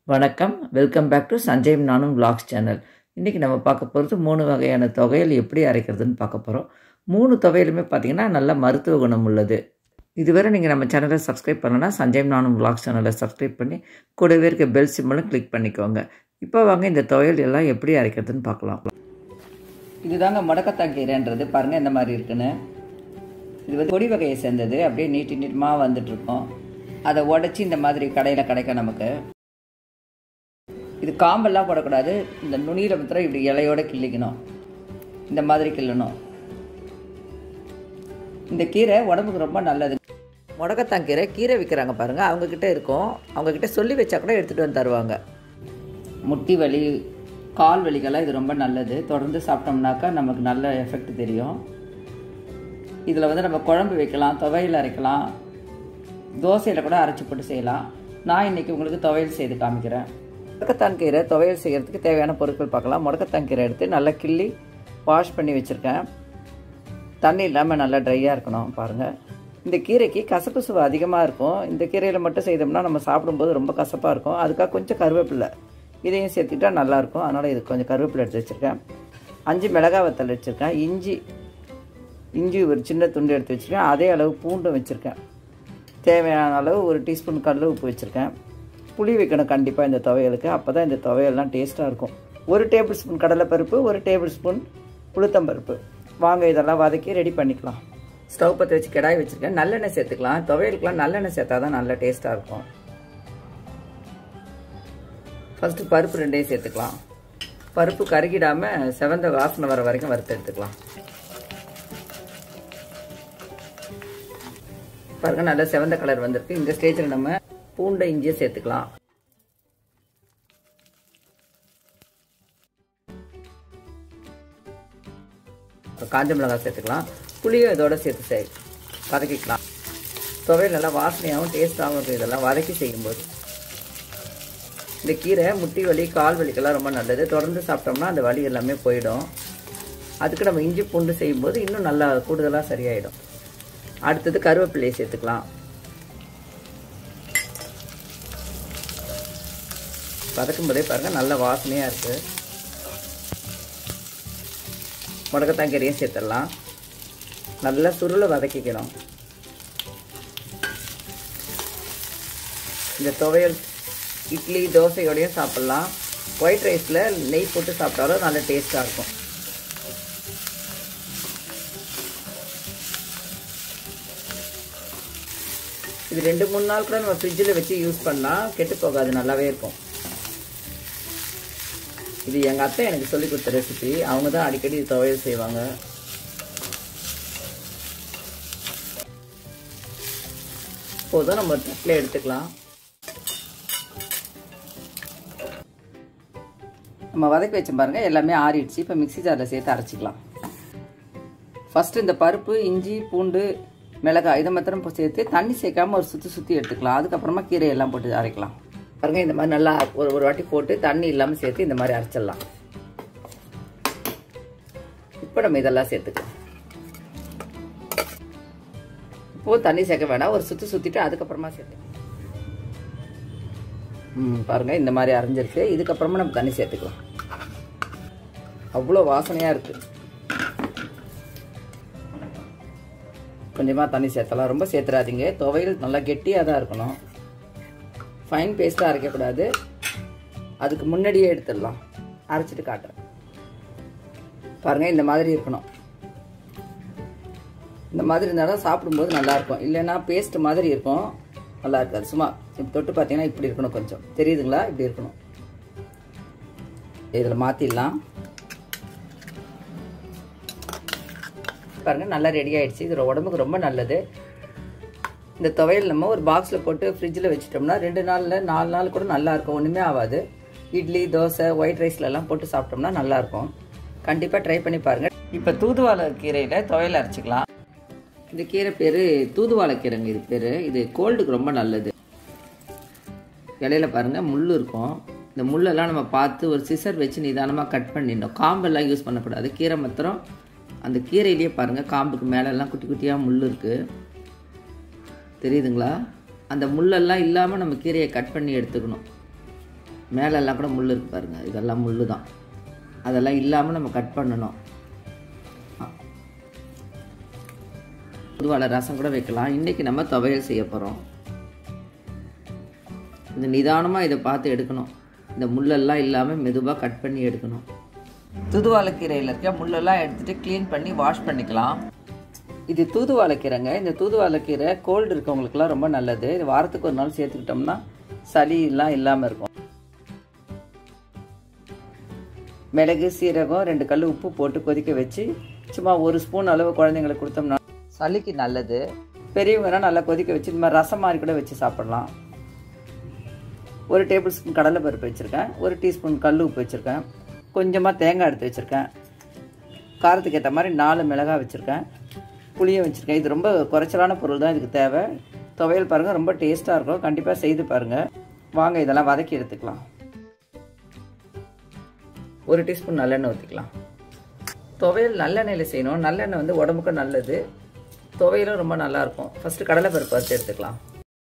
வணக்கம் welcome back to Sanjay நானும் vlogs channel இன்றைக்கி நம்ம பார்க்க போகிறது மூணு வகையான தொகையல் எப்படி அரைக்கிறதுன்னு பார்க்க போகிறோம் மூணு துவையலுமே பார்த்திங்கன்னா நல்ல மருத்துவ குணம் உள்ளது இதுவரை நீங்கள் நம்ம சேனலை சப்ஸ்கிரைப் பண்ணலன்னா சஞ்சய் நானும் vlogs சேனலை சப்ஸ்கிரைப் பண்ணி கூடவே இருக்க பெல் சிம்மலும் கிளிக் பண்ணிக்கோங்க இப்போ வாங்க இந்த துவையல் எல்லாம் எப்படி அரைக்கிறதுன்னு பார்க்கலாம் இதுதாங்க முடக்கத்தான் கீரைன்றது பாருங்கள் இந்த மாதிரி இருக்குன்னு இது வந்து கொடி வகையை சேர்ந்தது அப்படியே நீட்டி நீட்டமாக வந்துட்டுருக்கோம் அதை உடச்சி இந்த மாதிரி கடையில் கிடைக்கும் நமக்கு இது காம்பெல்லாம் போடக்கூடாது இந்த நுனியில் மாத்திரம் இப்படி இலையோட கிள்ளிக்கணும் இந்த மாதிரி கிள்ளணும் இந்த கீரை உடம்புக்கு ரொம்ப நல்லது முடக்கத்தான் கீரை கீரை விற்கிறாங்க பாருங்கள் அவங்கக்கிட்ட இருக்கும் அவங்கக்கிட்ட சொல்லி வச்சா கூட எடுத்துகிட்டு வந்து தருவாங்க முட்டி வலி கால் வலிக்கெல்லாம் இது ரொம்ப நல்லது தொடர்ந்து சாப்பிட்டோம்னாக்கா நமக்கு நல்ல எஃபெக்ட் தெரியும் இதில் வந்து நம்ம குழம்பு வைக்கலாம் துவையல் அரைக்கலாம் தோசையில் கூட அரைச்சி போட்டு செய்யலாம் நான் இன்றைக்கி உங்களுக்கு துவையல் செய்து காமிக்கிறேன் முடக்கத்தான் கீரை துவையல் செய்கிறதுக்கு தேவையான பொருட்கள் பார்க்கலாம் முடக்கத்தான் கீரை எடுத்து நல்லா கிள்ளி வாஷ் பண்ணி வச்சுருக்கேன் தண்ணி இல்லாமல் நல்லா ட்ரையாக இருக்கணும் பாருங்கள் இந்த கீரைக்கு கசப்பு சுவை அதிகமாக இருக்கும் இந்த கீரையில் மட்டும் செய்தோம்னா நம்ம சாப்பிடும்போது ரொம்ப கசப்பாக இருக்கும் அதுக்காக கொஞ்சம் கருவேப்பில்லை இதையும் சேர்த்துக்கிட்டா நல்லாயிருக்கும் அதனால் இது கொஞ்சம் கருவேப்பிலை எடுத்து வச்சுருக்கேன் அஞ்சு மிளகா வத்தல் வச்சுருக்கேன் இஞ்சி இஞ்சி ஒரு சின்ன துண்டு எடுத்து வச்சுருக்கேன் அதே அளவு பூண்டும் வச்சுருக்கேன் தேவையான அளவு ஒரு டீஸ்பூன் கடலை உப்பு வச்சுருக்கேன் புளி வைக்கணும் கண்டிப்பாக இந்த துவையலுக்கு அப்போ தான் இந்த துவையல்லாம் டேஸ்ட்டாக இருக்கும் ஒரு டேபிள் ஸ்பூன் கடலைப்பருப்பு ஒரு டேபிள் ஸ்பூன் உளுத்தம்பருப்பு வாங்க இதெல்லாம் வதக்கி ரெடி பண்ணிக்கலாம் ஸ்டவ் பற்ற வச்சு கடாய் வச்சுருக்கேன் நல்லெண்ணெய் சேர்த்துக்கலாம் துவையலுக்குலாம் நல்லெண்ணெய் சேர்த்தா தான் நல்ல டேஸ்ட்டாக இருக்கும் ஃபஸ்ட்டு பருப்பு ரெண்டையும் சேர்த்துக்கலாம் பருப்பு கருகிடாமல் செவந்த வாசனை வர வரைக்கும் வறுத்து எடுத்துக்கலாம் பாருங்க நல்ல செவந்த கலர் வந்திருக்கு இந்த ஸ்டேஜில் நம்ம பூண்டை இஞ்சியை சேர்த்துக்கலாம் காஞ்ச மிளகாய் சேர்த்துக்கலாம் புளியும் இதோட சேர்த்து சே வதக்கிக்கலாம் துவையல் நல்லா வாசனையாகவும் டேஸ்ட்டாகவும் இருக்கும் இதெல்லாம் வதக்கி செய்யும்போது இந்த கீரை முட்டி வலி கால் வலிக்கெல்லாம் ரொம்ப நல்லது தொடர்ந்து சாப்பிட்டோம்னா அந்த வலி எல்லாமே போயிடும் அதுக்கு நம்ம இஞ்சி பூண்டு செய்யும்போது இன்னும் நல்லா கூடுதலாக சரியாயிடும் அடுத்தது கருவேப்பிலையை சேர்த்துக்கலாம் வதக்கும் போதே பாருங்கள் நல்ல வாசனையாக இருக்குது முடக்கத்தாங்கீரையும் சேர்த்துடலாம் நல்லா சுருளை வதக்கிக்கணும் இந்த துவையல் இட்லி தோசையோடையும் சாப்பிட்லாம் ஒயிட் ரைஸில் நெய் போட்டு சாப்பிட்டாலும் நல்ல டேஸ்ட்டாக இருக்கும் இது ரெண்டு மூணு நாள் கூட நம்ம ஃப்ரிட்ஜில் வச்சு யூஸ் பண்ணால் கெட்டு போகாது நல்லாவே இருக்கும் இது எங்கள் அத்தை எனக்கு சொல்லி கொடுத்த ரெசிபி அவங்க தான் அடிக்கடி துவையல் செய்வாங்க போதும் நம்ம தட்டில் எடுத்துக்கலாம் நம்ம வதக்கி வச்சோம் பாருங்க எல்லாமே ஆறிடுச்சு இப்போ மிக்சி ஜாரில் சேர்த்து அரைச்சிக்கலாம் ஃபஸ்ட்டு இந்த பருப்பு இஞ்சி பூண்டு மிளகாய் இதை மாத்திரம் சேர்த்து தண்ணி சேர்க்காம ஒரு சுற்றி சுற்றி எடுத்துக்கலாம் அதுக்கப்புறமா கீரை எல்லாம் போட்டு அரைக்கலாம் பாருங்க இந்த மாதிரி நல்லா ஒரு ஒரு வாட்டி போட்டு தண்ணி இல்லாமல் சேர்த்து இந்த மாதிரி அரைச்சிடலாம் இப்போ நம்ம இதெல்லாம் சேர்த்துக்கலாம் இப்போ தண்ணி சேர்க்க வேண்டாம் ஒரு சுற்றி சுற்றிட்டு அதுக்கப்புறமா சேர்த்து ம் பாருங்க இந்த மாதிரி அரைஞ்சிருக்கு இதுக்கப்புறமா நம்ம தண்ணி சேர்த்துக்கலாம் அவ்வளோ வாசனையாக இருக்குது கொஞ்சமாக தண்ணி சேர்த்தலாம் ரொம்ப சேர்த்துறாதீங்க துவையல் நல்லா கெட்டியாக தான் இருக்கணும் ஃபைன் பேஸ்ட்டாக அரைக்கக்கூடாது அதுக்கு முன்னாடியே எடுத்துடலாம் அரைச்சிட்டு காட்டுறேன் பாருங்கள் இந்த மாதிரி இருக்கணும் இந்த மாதிரி இருந்தால் தான் சாப்பிடும்போது நல்லாயிருக்கும் இல்லைன்னா பேஸ்ட் மாதிரி இருக்கும் நல்லா இருக்காது சும்மா இப்போ தொட்டு பார்த்தீங்கன்னா இப்படி இருக்கணும் கொஞ்சம் தெரியுதுங்களா இப்படி இருக்கணும் இதில் மாற்றிடலாம் பாருங்கள் நல்லா ரெடி ஆகிடுச்சு இது உடம்புக்கு ரொம்ப நல்லது இந்த துவையல் நம்ம ஒரு பாக்ஸில் போட்டு ஃப்ரிட்ஜில் வச்சுட்டோம்னா ரெண்டு நாளில் நாலு நாள் கூட நல்லாயிருக்கும் ஒன்றுமே ஆகாது இட்லி தோசை ஒயிட் ரைஸ்லலாம் போட்டு சாப்பிட்டோம்னா நல்லாயிருக்கும் கண்டிப்பாக ட்ரை பண்ணி பாருங்கள் இப்போ தூதுவாழை கீரையில் துவையல் அரைச்சிக்கலாம் இந்த கீரை பேர் தூதுவாழை கீரைங்க இது பேர் இது கோல்டுக்கு ரொம்ப நல்லது இலையில பாருங்கள் முள் இருக்கும் இந்த முள்ளெல்லாம் நம்ம பார்த்து ஒரு சிசர் வச்சு நிதானமாக கட் பண்ணிடணும் காம்பெல்லாம் யூஸ் பண்ணக்கூடாது கீரை மாத்திரம் அந்த கீரையிலேயே பாருங்கள் காம்புக்கு மேலெல்லாம் குட்டி குட்டியாக முள் இருக்குது தெரியுதுங்களா அந்த முள்ளெல்லாம் இல்லாமல் நம்ம கீரையை கட் பண்ணி எடுத்துக்கணும் மேலெல்லாம் கூட முள் இருக்கு பாருங்கள் இதெல்லாம் முள் தான் அதெல்லாம் இல்லாமல் நம்ம கட் பண்ணணும் பொதுவாக ரசம் கூட வைக்கலாம் இன்றைக்கி நம்ம துவையல் செய்ய போகிறோம் இந்த நிதானமாக இதை பார்த்து எடுக்கணும் இந்த முள்ளெல்லாம் இல்லாமல் மெதுவாக கட் பண்ணி எடுக்கணும் தூதுவாழைக்கீரையில் இருக்க முள்ளெல்லாம் எடுத்துகிட்டு க்ளீன் பண்ணி வாஷ் பண்ணிக்கலாம் இது தூதுவாழைக்கீரைங்க இந்த தூதுவாழைக்கீரை கோல்டு இருக்கவங்களுக்குலாம் ரொம்ப நல்லது இது வாரத்துக்கு ஒரு நாள் சேர்த்துக்கிட்டோம்னா சளி எல்லாம் இல்லாமல் இருக்கும் மிளகு சீரகம் ரெண்டு கல் உப்பு போட்டு கொதிக்க வச்சு சும்மா ஒரு ஸ்பூன் அளவு குழந்தைங்களுக்கு கொடுத்தோம்னா சளிக்கு நல்லது பெரியவங்கன்னா நல்லா கொதிக்க வச்சு இந்த மாதிரி ரசம் மாதிரி கூட வச்சு சாப்பிட்லாம் ஒரு டேபிள் ஸ்பூன் கடலை பருப்பு வச்சுருக்கேன் ஒரு டீஸ்பூன் கல் உப்பு வச்சுருக்கேன் கொஞ்சமாக தேங்காய் எடுத்து வச்சுருக்கேன் காரத்துக்கு ஏற்ற மாதிரி நாலு மிளகாய் வச்சுருக்கேன் புளியும் வச்சுருக்கேன் இது ரொம்ப குறைச்சலான பொருள் தான் இதுக்கு தேவை துவையல் பாருங்கள் ரொம்ப டேஸ்ட்டாக இருக்கும் கண்டிப்பாக செய்து பாருங்கள் வாங்க இதெல்லாம் வதக்கி எடுத்துக்கலாம் ஒரு டீஸ்பூன் நல்லெண்ணெய் ஊற்றிக்கலாம் துவையல் நல்லெண்ணெயில் செய்யணும் நல்லெண்ணெய் வந்து உடம்புக்கு நல்லது துவையலும் ரொம்ப நல்லாயிருக்கும் ஃபஸ்ட்டு கடலை பருப்பு வறுத்து எடுத்துக்கலாம்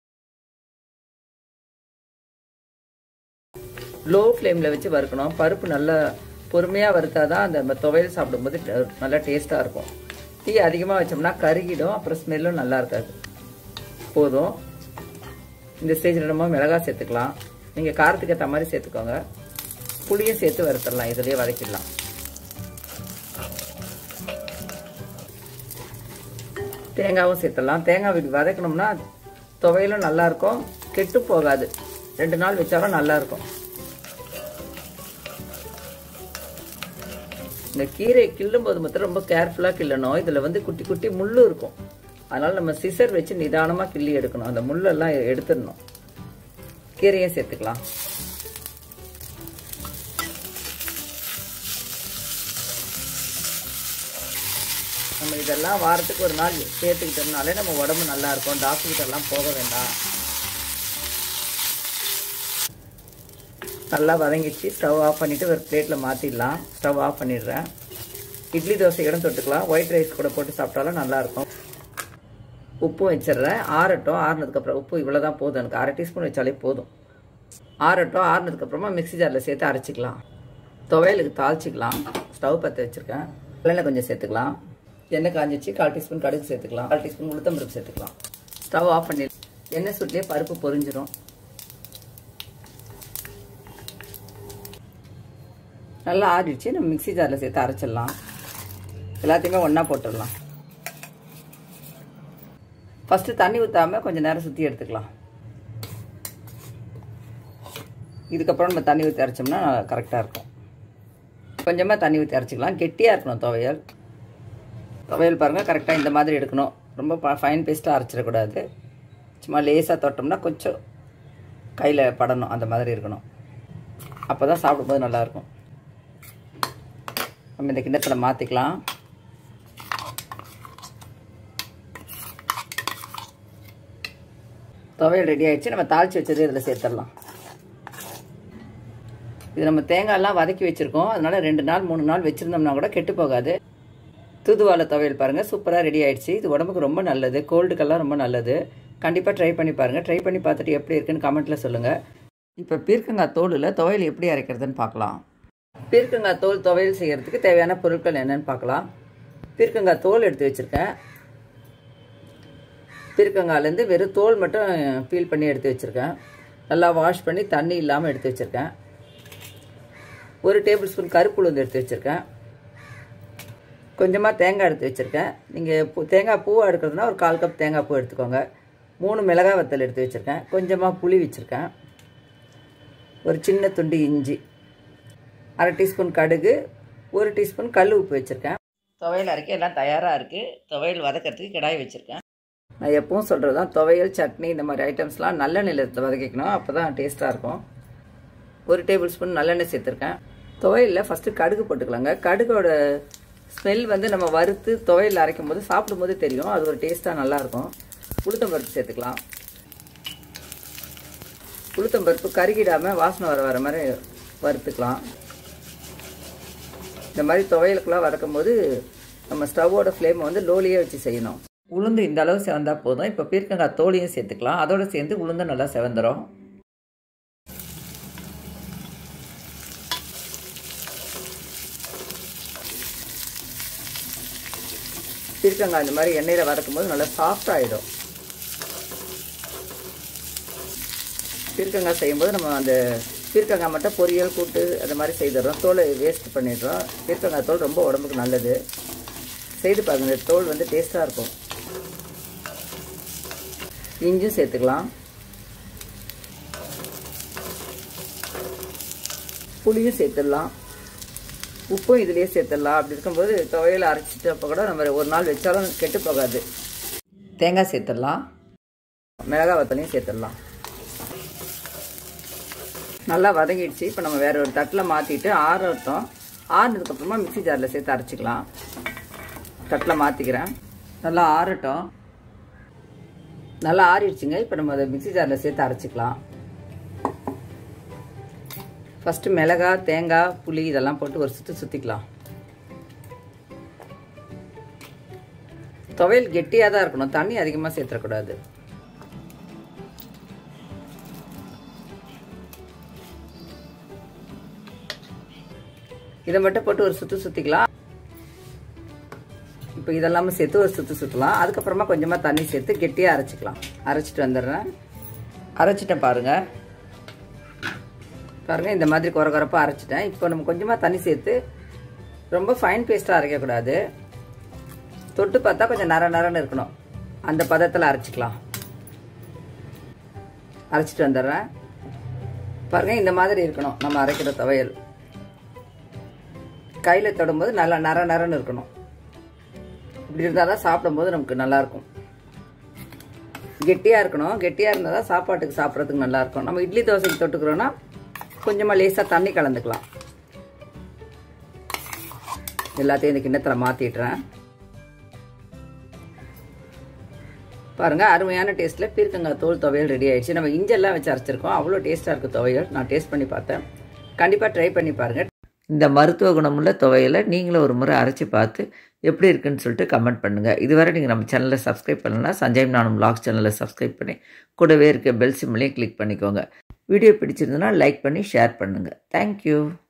லோ ஃப்ளேமில் வச்சு வறுக்கணும் பருப்பு நல்லா பொறுமையாக வறுத்தா தான் அந்த துவையல் சாப்பிடும்போது நல்லா டேஸ்ட்டாக இருக்கும் தீ அதிகமாக வச்சோம்னா கருகிடும் அப்புறம் ஸ்மெல்லும் நல்லா இருக்காது போதும் இந்த ஸ்டேஜில் நம்ம மிளகாய் சேர்த்துக்கலாம் நீங்கள் காரத்துக்கு ஏற்ற மாதிரி சேர்த்துக்கோங்க புளியும் சேர்த்து வறுத்துடலாம் இதுலேயே வதக்கிடலாம் தேங்காவும் சேர்த்துடலாம் தேங்காய் இப்படி வதக்கணும்னா துவையலும் நல்லாயிருக்கும் கெட்டு போகாது ரெண்டு நாள் வச்சாலும் நல்லாயிருக்கும் இந்த கீரை கிள்ளும் போது மாத்திரம் ரொம்ப கேர்ஃபுல்லாக கிள்ளணும் இதில் வந்து குட்டி குட்டி முள் இருக்கும் அதனால் நம்ம சிசர் வச்சு நிதானமாக கிள்ளி எடுக்கணும் அந்த முள்ளெல்லாம் எடுத்துடணும் கீரையும் சேர்த்துக்கலாம் நம்ம இதெல்லாம் வாரத்துக்கு ஒரு நாள் சேர்த்துக்கிட்டோம்னாலே நம்ம உடம்பு நல்லா இருக்கும் டாக்டர்கிட்டலாம் போக வேண்டாம் நல்லா வதங்கிச்சு ஸ்டவ் ஆஃப் பண்ணிவிட்டு ஒரு பிளேட்டில் மாற்றிடலாம் ஸ்டவ் ஆஃப் பண்ணிடுறேன் இட்லி தோசை கூட தொட்டுக்கலாம் ஒயிட் ரைஸ் கூட போட்டு சாப்பிட்டாலும் நல்லாயிருக்கும் உப்பும் வச்சிடுறேன் ஆறட்டும் ஆறுனதுக்கப்புறம் உப்பு இவ்வளோ தான் போதும் எனக்கு அரை டீஸ்பூன் வச்சாலே போதும் ஆறட்டும் ஆறுனதுக்கப்புறமா மிக்ஸி ஜாரில் சேர்த்து அரைச்சிக்கலாம் துவையலுக்கு தாளிச்சிக்கலாம் ஸ்டவ் பற்ற வச்சுருக்கேன் வெள்ளை கொஞ்சம் சேர்த்துக்கலாம் எண்ணெய் காஞ்சிச்சு கால் டீஸ்பூன் கடுகு சேர்த்துக்கலாம் கால் டீஸ்பூன் உளுத்தம்பருப்பு சேர்த்துக்கலாம் ஸ்டவ் ஆஃப் பண்ணி எண்ணெய் சுட்டிலே பருப்பு பொரிஞ்சிடும் நல்லா ஆறிடுச்சு நம்ம மிக்ஸி ஜாரில் சேர்த்து அரைச்சிடலாம் எல்லாத்தையுமே ஒன்றா போட்டுடலாம் ஃபஸ்ட்டு தண்ணி ஊற்றாமல் கொஞ்சம் நேரம் சுற்றி எடுத்துக்கலாம் இதுக்கப்புறம் நம்ம தண்ணி ஊற்றி அரைச்சோம்னா கரெக்டாக இருக்கும் கொஞ்சமாக தண்ணி ஊற்றி அரைச்சிக்கலாம் கெட்டியாக இருக்கணும் துவையல் துவையல் பாருங்கள் கரெக்டாக இந்த மாதிரி எடுக்கணும் ரொம்ப ஃபைன் பேஸ்ட்டாக அரைச்சிடக்கூடாது சும்மா லேசாக தொட்டோம்னா கொஞ்சம் கையில் படணும் அந்த மாதிரி இருக்கணும் அப்போ தான் சாப்பிடும்போது நல்லாயிருக்கும் நம்ம இந்த கிண்ணத்தில் மாற்றிக்கலாம் துவையல் ரெடி ஆகிடுச்சு நம்ம தாளித்து வச்சது இதில் சேர்த்துடலாம் இது நம்ம தேங்காயெல்லாம் வதக்கி வச்சுருக்கோம் அதனால் ரெண்டு நாள் மூணு நாள் வச்சுருந்தோம்னா கூட கெட்டு போகாது தூதுவாழை துவையல் பாருங்கள் சூப்பராக ரெடி ஆகிடுச்சு இது உடம்புக்கு ரொம்ப நல்லது கோல்டுக்கெல்லாம் ரொம்ப நல்லது கண்டிப்பாக ட்ரை பண்ணி பாருங்கள் ட்ரை பண்ணி பார்த்துட்டு எப்படி இருக்குன்னு கமெண்ட்டில் சொல்லுங்கள் இப்போ பீர்க்கங்காய் தோலில் துவையல் எப்படி அரைக்கிறதுன்னு பார்க்கலாம் பீர்க்கங்காய் தோல் துவையல் செய்கிறதுக்கு தேவையான பொருட்கள் என்னென்னு பார்க்கலாம் பீர்க்கங்காய் தோல் எடுத்து வச்சுருக்கேன் பீர்க்கங்காயிலேருந்து வெறும் தோல் மட்டும் பீல் பண்ணி எடுத்து வச்சுருக்கேன் நல்லா வாஷ் பண்ணி தண்ணி இல்லாமல் எடுத்து வச்சுருக்கேன் ஒரு டேபிள் ஸ்பூன் கருப்பு உளுந்து எடுத்து வச்சுருக்கேன் கொஞ்சமாக தேங்காய் எடுத்து வச்சுருக்கேன் நீங்கள் பூ தேங்காய் பூவாக எடுக்கிறதுனா ஒரு கால் கப் தேங்காய் பூ எடுத்துக்கோங்க மூணு மிளகாய் வத்தல் எடுத்து வச்சுருக்கேன் கொஞ்சமாக புளி வச்சுருக்கேன் ஒரு சின்ன துண்டு இஞ்சி அரை டீஸ்பூன் கடுகு ஒரு டீஸ்பூன் கல் உப்பு வச்சுருக்கேன் துவையல் அரைக்க எல்லாம் தயாராக இருக்குது துவையல் வதக்கிறதுக்கு கிடாய் வச்சுருக்கேன் நான் எப்பவும் சொல்கிறது தான் துவையல் சட்னி இந்த மாதிரி ஐட்டம்ஸ்லாம் நல்ல நிலத்தில் வதக்கிக்கணும் அப்போ தான் டேஸ்ட்டாக இருக்கும் ஒரு டேபிள் ஸ்பூன் நல்லெண்ணெய் சேர்த்துருக்கேன் துவையலில் ஃபஸ்ட்டு கடுகு போட்டுக்கலாங்க கடுகோட ஸ்மெல் வந்து நம்ம வறுத்து துவையல் அரைக்கும் போது சாப்பிடும்போது தெரியும் அது ஒரு டேஸ்ட்டாக நல்லாயிருக்கும் உளுத்தம்பருப்பு சேர்த்துக்கலாம் உளுத்தம்பருப்பு கருகிடாமல் வாசனை வர வர மாதிரி வறுத்துக்கலாம் இந்த மாதிரி துவையலுக்கெல்லாம் வதக்கும் போது நம்ம ஸ்டவ்வோட ஃப்ளேமை வந்து லோலியே வச்சு செய்யணும் உளுந்து இந்த அளவு செவந்தா போதும் இப்போ பீர்க்கங்காய் தோலையும் சேர்த்துக்கலாம் அதோடு சேர்ந்து உளுந்து நல்லா செவந்துடும் பீர்க்கங்காய் இந்த மாதிரி எண்ணெயில் வதக்கும் போது நல்லா சாஃப்ட் ஆகிடும் பீர்க்கங்காய் செய்யும்போது நம்ம அந்த பீர்க்கங்காய் மட்டும் பொரியல் கூட்டு அந்த மாதிரி செய்துடுறோம் தோலை வேஸ்ட் பண்ணிடுறோம் பீர்க்கங்காய் தோல் ரொம்ப உடம்புக்கு நல்லது செய்து பாருங்க இந்த தோல் வந்து டேஸ்ட்டாக இருக்கும் இஞ்சும் சேர்த்துக்கலாம் புளியும் சேர்த்துடலாம் உப்பும் இதுலேயே சேர்த்துடலாம் அப்படி இருக்கும்போது துவையில் அரைச்சிட்டப்போ கூட நம்ம ஒரு நாள் வச்சாலும் கெட்டு போகாது தேங்காய் சேர்த்துடலாம் மிளகாய் வத்தலையும் சேர்த்துடலாம் நல்லா வதங்கிடுச்சு இப்போ நம்ம வேற ஒரு தட்டில் மாற்றிட்டு ஆறட்டும் ஆறுனதுக்கப்புறமா மிக்சி ஜாரில் சேர்த்து அரைச்சிக்கலாம் தட்டில் மாற்றிக்கிறேன் நல்லா ஆறட்டும் நல்லா ஆறிடுச்சுங்க இப்போ நம்ம அதை மிக்சி ஜாரில் சேர்த்து அரைச்சிக்கலாம் ஃபஸ்ட்டு மிளகாய் தேங்காய் புளி இதெல்லாம் போட்டு ஒரு சுற்றி சுற்றிக்கலாம் துவையல் கெட்டியாக தான் இருக்கணும் தண்ணி அதிகமாக சேர்த்துடக்கூடாது இதை மட்டும் போட்டு ஒரு சுற்று சுற்றிக்கலாம் இப்போ இதெல்லாமே சேர்த்து ஒரு சுற்று சுற்றலாம் அதுக்கப்புறமா கொஞ்சமாக தண்ணி சேர்த்து கெட்டியாக அரைச்சிக்கலாம் அரைச்சிட்டு வந்துடுறேன் அரைச்சிட்டேன் பாருங்கள் பாருங்கள் இந்த மாதிரி குறை குறைப்பாக அரைச்சிட்டேன் இப்போ நம்ம கொஞ்சமாக தண்ணி சேர்த்து ரொம்ப ஃபைன் பேஸ்ட்டாக அரைக்கக்கூடாது தொட்டு பார்த்தா கொஞ்சம் நர நரன்னு இருக்கணும் அந்த பதத்தில் அரைச்சிக்கலாம் அரைச்சிட்டு வந்துடுறேன் பாருங்கள் இந்த மாதிரி இருக்கணும் நம்ம அரைக்கிற துவையல் கையில் தொடும்போது நல்லா நர நரன்னு இருக்கணும் இப்படி இருந்தால் தான் சாப்பிடும்போது நமக்கு நல்லாயிருக்கும் கெட்டியாக இருக்கணும் கெட்டியாக இருந்தால் தான் சாப்பாட்டுக்கு சாப்பிட்றதுக்கு நல்லாயிருக்கும் நம்ம இட்லி தோசைக்கு தொட்டுக்கிறோன்னா கொஞ்சமாக லேசாக தண்ணி கலந்துக்கலாம் எல்லாத்தையும் இந்த கிண்ணத்தில் மாற்றிடுறேன் பாருங்கள் அருமையான டேஸ்ட்டில் பீர்க்கங்காய் தோல் துவையல் ரெடி ஆயிடுச்சு நம்ம இஞ்செல்லாம் வச்சு அரைச்சிருக்கோம் அவ்வளோ டேஸ்ட்டாக இருக்குது துவையல் நான் டேஸ்ட் பண்ணி பார்த்தேன் கண்டிப்பாக ட்ரை பண்ணி பாருங்கள் இந்த மருத்துவ குணமுள்ள துவையலை நீங்களும் ஒரு முறை அரைச்சி பார்த்து எப்படி இருக்குன்னு சொல்லிட்டு கமெண்ட் பண்ணுங்கள் இதுவரை நீங்கள் நம்ம சேனலை சப்ஸ்கிரைப் பண்ணலன்னா சஞ்சய் நானும் வ்ளாக்ஸ் சேனலை சப்ஸ்கிரைப் பண்ணி கூடவே இருக்க பெல் சிம்லையும் கிளிக் பண்ணிக்கோங்க வீடியோ பிடிச்சிருந்ததுன்னா லைக் பண்ணி ஷேர் பண்ணுங்கள் தேங்க்யூ